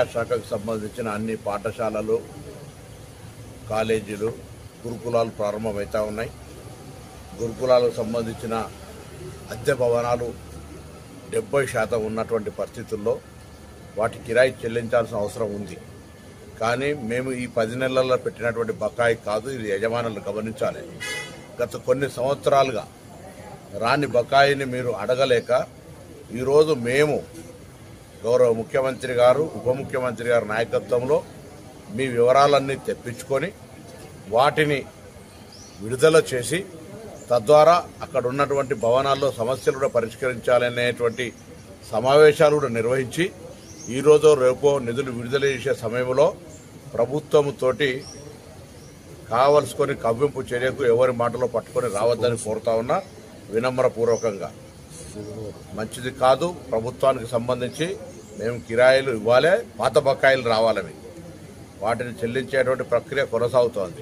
విద్యాశాఖకు సంబంధించిన అన్ని పాఠశాలలు కాలేజీలు గురుకులాలు ప్రారంభమవుతా ఉన్నాయి గురుకులాలకు సంబంధించిన అద్దె భవనాలు డెబ్బై శాతం ఉన్నటువంటి పరిస్థితుల్లో వాటి కిరాయి చెల్లించాల్సిన అవసరం ఉంది కానీ మేము ఈ పది నెలల్లో పెట్టినటువంటి బకాయి కాదు ఇది యజమానులు గమనించాలి గత కొన్ని సంవత్సరాలుగా రాని బకాయిని మీరు అడగలేక ఈరోజు మేము గౌరవ ముఖ్యమంత్రి గారు ఉప ముఖ్యమంత్రి గారి నాయకత్వంలో మీ వివరాలన్నీ తెప్పించుకొని వాటిని విడుదల చేసి తద్వారా అక్కడ ఉన్నటువంటి భవనాల్లో సమస్యలు కూడా పరిష్కరించాలనేటువంటి సమావేశాలు కూడా నిర్వహించి ఈరోజు రేపో నిధులు విడుదల చేసే సమయంలో ప్రభుత్వంతోటి కావలసుకొని కవ్వింపు చర్యకు ఎవరి మాటలో పట్టుకొని రావద్దని కోరుతా ఉన్నా వినమ్రపూర్వకంగా మంచిది కాదు ప్రభుత్వానికి సంబంధించి మేము కిరాయిలు ఇవ్వాలి పాత బకాయిలు రావాలని వాటిని చెల్లించేటువంటి ప్రక్రియ కొనసాగుతోంది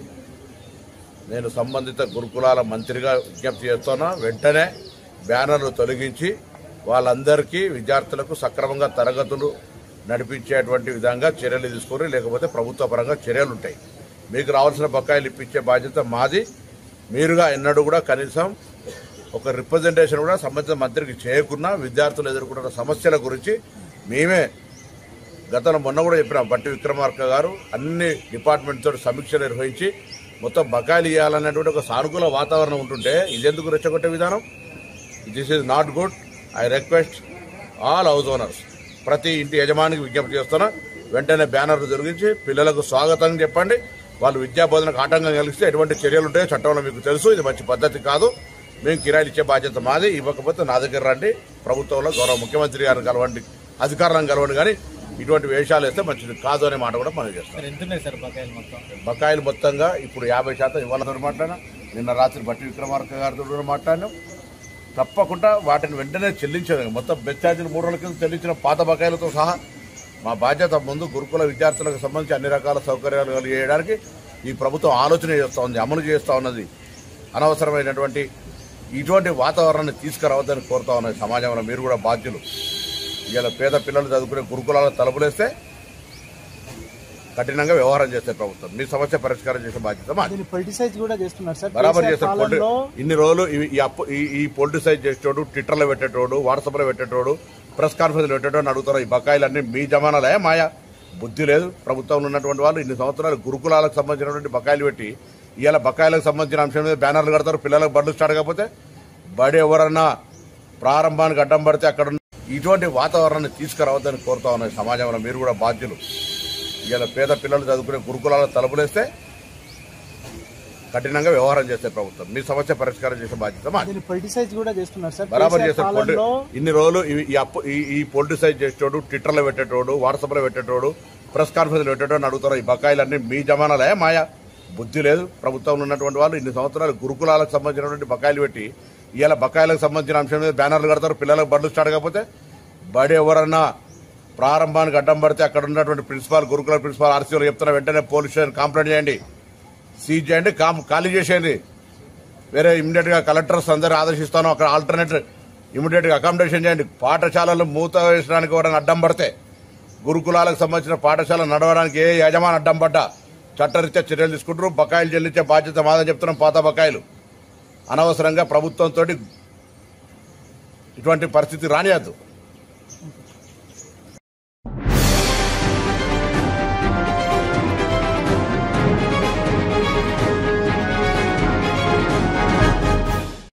నేను సంబంధిత గురుకులాల మంత్రిగా విజ్ఞప్తి చేస్తున్నా వెంటనే బ్యానర్లు తొలగించి వాళ్ళందరికీ విద్యార్థులకు సక్రమంగా తరగతులు నడిపించేటువంటి విధంగా చర్యలు తీసుకొని లేకపోతే ప్రభుత్వ పరంగా చర్యలు ఉంటాయి మీకు రావాల్సిన బకాయిలు ఇప్పించే బాధ్యత మాది మీరుగా ఎన్నడూ కూడా కనీసం ఒక రిప్రజెంటేషన్ కూడా సంబంధిత మంత్రికి చేయకున్నా విద్యార్థులు ఎదుర్కొంటున్న సమస్యల గురించి మేమే గతంలో మొన్న కూడా చెప్పినాం బట్టి విక్రమార్క గారు అన్ని డిపార్ట్మెంట్ తోటి సమీక్ష నిర్వహించి మొత్తం బకాయిలు ఇవ్వాలనేటువంటి ఒక సానుకూల వాతావరణం ఉంటుంటే ఇదెందుకు రెచ్చగొట్టే విధానం this is not good I request all house owners ప్రతి ఇంటి యజమానికి విజ్ఞప్తి చేస్తున్నా వెంటనే బ్యానర్లు జరిగించి పిల్లలకు స్వాగతం చెప్పండి వాళ్ళు విద్యా బోధనకు ఆటంకం కలిగిస్తే ఎటువంటి చర్యలు ఉంటాయో చట్టంలో మీకు తెలుసు ఇది మంచి పద్ధతి కాదు మేము కిరాయిలు ఇచ్చే బాధ్యత మాది ఇవ్వకపోతే నా దగ్గర రండి ప్రభుత్వంలో గౌరవ ముఖ్యమంత్రి గారిని కలవండి అధికారులను కలవండి కానీ ఇటువంటి వేషాలు వేస్తే మంచిది కాదు అనే మాట కూడా మనం చేస్తాం సార్ ఎంత ఉన్నాయి సార్ బకాయిలు మొత్తం బకాయిలు మొత్తంగా ఇప్పుడు యాభై శాతం ఇవ్వాలని మాట్లాడినా నిన్న రాత్రి బట్టి విక్రమార్క గారితో కూడా మాట్లాడినాం తప్పకుండా వాటిని వెంటనే చెల్లించదు మొత్తం బెచ్చార్జీలు మూడు రోజుల కింద చెల్లించిన పాత బకాయిలతో సహా మా బాధ్యత ముందు గురుకుల విద్యార్థులకు సంబంధించి అన్ని రకాల సౌకర్యాలు కలిగేయడానికి ఈ ప్రభుత్వం ఆలోచన చేస్తూ ఉంది అమలు చేస్తూ ఉన్నది అనవసరమైనటువంటి ఇటువంటి వాతావరణాన్ని తీసుకురావద్దని కోరుతా ఉన్నది సమాజంలో మీరు కూడా బాధ్యులు ఇలా పేద పిల్లలు చదువుకునే గురుకులాల తలుపులేస్తే కఠినంగా వ్యవహారం చేస్తే ప్రభుత్వం మీ సమస్య పరిష్కారం చేసే బాధ్యత మాది దీన్ని పొలిటిసైజ్ కూడా చేస్తున్నారు సార్ బరాబర్ కేసీఆర్ చేస్తారు పొలిటి- పాలనలో ఇన్ని రోజులు ఇవి- ఈ అప్పు ఈ- ఈ పొలిటిసైజ్ చేసేటోడు ట్విట్టర్లో పెట్టేటోడు వాట్సాప్లో పెట్టేటోడు ప్రెస్ కాన్ఫరెన్స్ పెట్టేటోడు అడుగుతారు ఈ బకాయిలన్నీ మీ జమానాలే మాయా బుద్ధి లేదు ప్రభుత్వంలో ఉన్నటువంటి వాళ్ళు ఇన్ని సంవత్సరాలు గురుకులాలకు సంబంధించినటువంటి బకాయిలు పెట్టి ఇవాళ బకాయిలకు సంబంధించిన అంశం మీద బ్యానర్లు కడతారు పిల్లలకు బడులు స్టార్ట్ కాకపోతే బడి ఎవరన్నా ప్రారంభానికి అడ్డం పడితే అక్కడ ఉన్న- ఇటువంటి వాతావరణాన్ని తీసుకురావద్దని కోరుతా ఉన్నది సమాజంలో మీరు కూడా బాధ్యులు ఇవాళ పేద పిల్లలు చదువుకునే గురుకులాల తలుపులేస్తే కఠినంగా వ్యవహారం చేస్తే ప్రభుత్వం మీ సమస్య పరిష్కారం చేసే బాధ్యత మాది దీన్ని పొలిటిసైజ్ కూడా చేస్తున్నారు సార్ బరాబర్ కేసీఆర్ చేస్తారు పొలిటి- పాలనలో ఇన్ని రోజులు ఇవి- ఈ అప్పు ఈ- ఈ పొలిటిసైజ్ చేసేటోడు ట్విట్టర్లో పెట్టేటోడు వాట్సాప్లో పెట్టేటోడు ప్రెస్ కాన్ఫరెన్స్ పెట్టేటోడు అడుగుతారు ఈ బకాయిలన్నీ మీ జమానాలే మాయా బుద్ధి లేదు ప్రభుత్వంలో ఉన్నటువంటి వాళ్ళు ఇన్ని సంవత్సరాలు గురుకులాలకు సంబంధించినటువంటి బకాయిలు పెట్టి ఇవాళ బకాయిలకు సంబంధించిన అంశం మీద బ్యానర్లు కడతారు పిల్లలకు బడులు స్టార్ట్ కాకపోతే బడి ఎవరన్నా ప్రారంభానికి అడ్డం పడితే అక్కడ ఉన్నటువంటి ప్రిన్సిపాల్ గురుకుల ప్రిన్సిపాల్ ఆర్సీలో చెప్తున్నా వెంటనే పోలీస్ స్టేషన్ కంప్లైంట్ చేయండి సీజ్ చేయండి కామ్ ఖాళీ చేసేయండి వేరే ఇమీడియట్ గా కలెక్టర్స్ అందరూ ఆదేశిస్తాను అక్కడ ఆల్టర్నేట్ ఇమీడియట్ గా అకామిడేషన్ చేయండి పాఠశాలలు మూత వేసడానికి ఎవరైనా అడ్డం పడితే గురుకులాలకు సంబంధించిన పాఠశాల నడవడానికి ఏ యజమాని అడ్డం పడ్డా చట్టరీత్యా చర్యలు తీసుకుంటారు బకాయిలు చెల్లించే బాధ్యత మాదని చెప్తున్నాం పాత బకాయిలు అనవసరంగా ప్రభుత్వంతో ఇటువంటి పరిస్థితి రానియద్దు